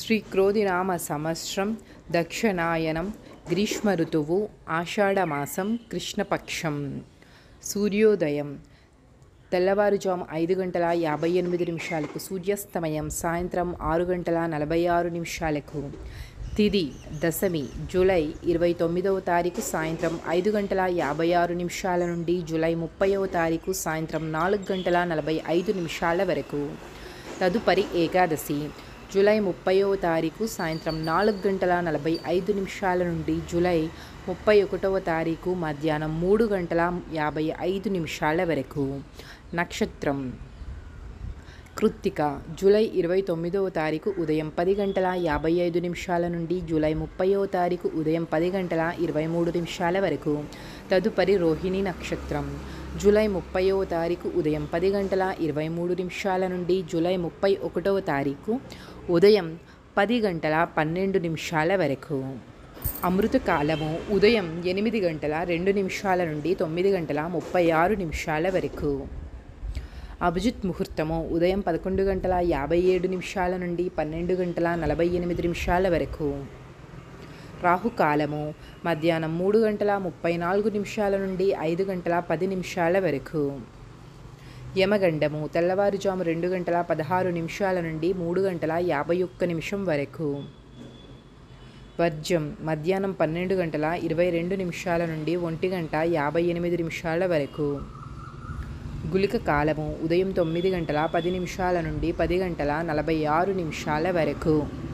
శ్రీ క్రోధినామ సంవత్సరం దక్షిణాయనం గ్రీష్మ ఋతువు ఆషాఢమాసం కృష్ణపక్షం సూర్యోదయం తెల్లవారుజాము ఐదు గంటల యాభై ఎనిమిది నిమిషాలకు సూర్యాస్తమయం సాయంత్రం ఆరు గంటల నలభై ఆరు నిమిషాలకు తిది దశమి జూలై ఇరవై తొమ్మిదవ తారీఖు సాయంత్రం ఐదు గంటల యాభై ఆరు నిమిషాల నుండి జూలై ముప్పైవ తారీఖు సాయంత్రం నాలుగు గంటల నలభై ఐదు నిమిషాల వరకు తదుపరి ఏకాదశి జూలై ముప్పైవ తారీఖు సాయంత్రం నాలుగు గంటల నలభై ఐదు నిమిషాల నుండి జూలై ముప్పై ఒకటవ తారీఖు మధ్యాహ్నం మూడు గంటల యాభై ఐదు నిమిషాల వరకు నక్షత్రం కృత్తిక జూలై ఇరవై తొమ్మిదవ తారీఖు ఉదయం పది గంటల యాభై ఐదు నిమిషాల నుండి జూలై ముప్పైవ తారీఖు ఉదయం పది గంటల ఇరవై మూడు నిమిషాల వరకు తదుపరి రోహిణి నక్షత్రం జూలై ముప్పైవ తారీఖు ఉదయం పది గంటల ఇరవై మూడు నిమిషాల నుండి జూలై ముప్పై ఒకటవ తారీఖు ఉదయం పది గంటల పన్నెండు నిమిషాల వరకు అమృతకాలము ఉదయం ఎనిమిది గంటల రెండు నిమిషాల నుండి తొమ్మిది గంటల ముప్పై ఆరు నిమిషాల వరకు అభిజిత్ ముహూర్తము ఉదయం పదకొండు గంటల యాభై ఏడు నిమిషాల నుండి పన్నెండు గంటల నలభై ఎనిమిది నిమిషాల వరకు రాహుకాలము మధ్యాహ్నం మూడు గంటల ముప్పై నాలుగు నిమిషాల నుండి ఐదు గంటల పది నిమిషాల వరకు యమగండము తెల్లవారుజాము రెండు గంటల పదహారు నిమిషాల నుండి మూడు గంటల యాభై ఒక్క నిమిషం వరకు వర్జం మధ్యాహ్నం పన్నెండు గంటల ఇరవై రెండు నిమిషాల నుండి ఒంటి గంట యాభై ఎనిమిది నిమిషాల వరకు గుళిక కాలము ఉదయం తొమ్మిది గంటల పది నిమిషాల నుండి పది గంటల నలభై ఆరు నిమిషాల వరకు